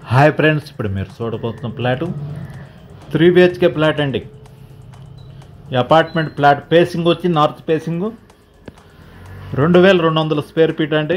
hi friends ఇప్పుడు మీరు చూడబోతున్న ప్లాటు త్రీ బిహెచ్కే ప్లాట్ అండి ఈ అపార్ట్మెంట్ ప్లాట్ ఫేసింగ్ వచ్చి నార్త్ ఫేసింగ్ రెండు వేల రెండు వందల స్క్వేర్ ఫీట్ అండి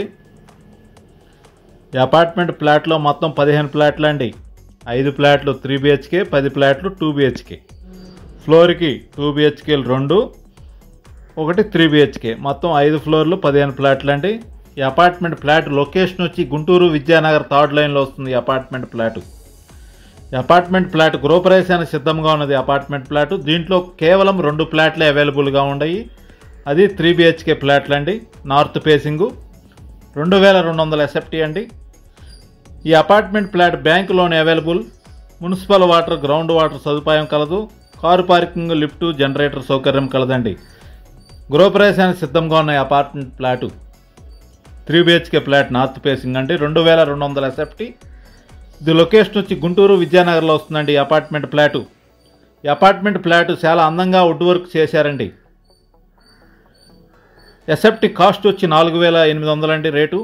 ఈ అపార్ట్మెంట్ ప్లాట్లో మొత్తం పదిహేను ప్లాట్లు అండి ఐదు ప్లాట్లు త్రీ బిహెచ్కే పది ప్లాట్లు టూ బిహెచ్కే ఫ్లోర్కి టూ బిహెచ్కేలు రెండు ఒకటి త్రీ బిహెచ్కే మొత్తం ఐదు ఫ్లోర్లు పదిహేను ప్లాట్లు అండి ఈ అపార్ట్మెంట్ ఫ్లాట్ లొకేషన్ వచ్చి గుంటూరు విద్యానగర్ థర్డ్ లైన్లో వస్తుంది ఈ అపార్ట్మెంట్ ఫ్లాట్ ఈ అపార్ట్మెంట్ ఫ్లాట్ గృహప్రవేశానికి సిద్ధంగా ఉన్నది ఈ అపార్ట్మెంట్ ఫ్లాట్ దీంట్లో కేవలం రెండు ఫ్లాట్లే అవైలబుల్గా ఉన్నాయి అది త్రీ బిహెచ్కే ఫ్లాట్లు అండి నార్త్ ఫేసింగు రెండు వేల రెండు వందల ఎస్ఎఫ్టీ అండి ఈ apartment flat bank loan available municipal water ground water సదుపాయం కలదు కారు పార్కింగ్ లిఫ్ట్ జనరేటర్ సౌకర్యం కలదండి గృహప్రవేశానికి సిద్ధంగా ఉన్న ఈ apartment flat three BHK flat north facing అండి రెండు వేల రెండు వందల ఎస్ఎఫ్టీ ఇది లొకేషన్ వచ్చి గుంటూరు విద్యానగర్లో వస్తుందండి ఈ అపార్ట్మెంట్ ఫ్లాటు ఈ అపార్ట్మెంట్ ఫ్లాట్ చాలా అందంగా వుడ్ వర్క్ చేశారండి ఎస్ఎఫ్టీ కాస్ట్ వచ్చి నాలుగు వేల ఎనిమిది వందలండి రేటు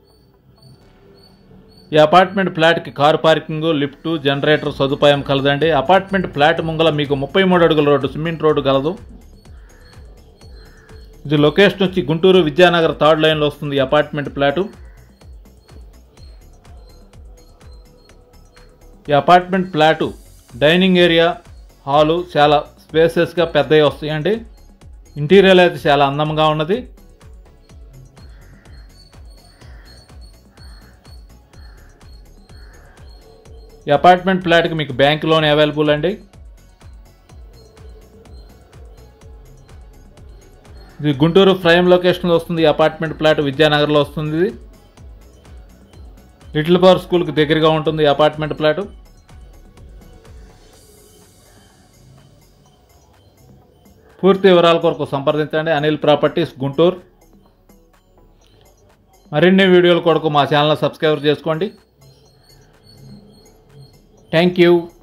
ఈ అపార్ట్మెంట్ ఫ్లాట్కి కారు పార్కింగ్ లిఫ్ట్ జనరేటర్ సదుపాయం కలదండి అపార్ట్మెంట్ ఫ్లాట్ ముంగల మీకు ముప్పై మూడు అడుగుల రోడ్డు సిమెంట్ రోడ్డు కలదు ఇది లొకేషన్ వచ్చి గుంటూరు విద్యానగర్ థర్డ్ లైన్లో వస్తుంది ఈ అపార్ట్మెంట్ ఫ్లాటు ఈ apartment flat dining area hall చాలా స్పేసెస్గా పెద్దవి వస్తాయండి ఇంటీరియర్ అయితే చాలా అందంగా ఉన్నది ఈ అపార్ట్మెంట్ ఫ్లాట్కి మీకు బ్యాంక్ లోన్ అవైలబుల్ అండి ఇది గుంటూరు ప్రైమ్ లొకేషన్లో వస్తుంది ఈ అపార్ట్మెంట్ ఫ్లాట్ విద్యానగర్లో వస్తుంది ఇది లిటిల్ పవర్ స్కూల్కి దగ్గరగా ఉంటుంది ఈ అపార్ట్మెంట్ ఫ్లాట్ పూర్తి వివరాల కొరకు సంప్రదించండి అనిల్ ప్రాపర్టీస్ గుంటూరు మరిన్ని వీడియోల కొరకు మా ఛానల్ సబ్స్క్రైబ్ చేసుకోండి థ్యాంక్ యూ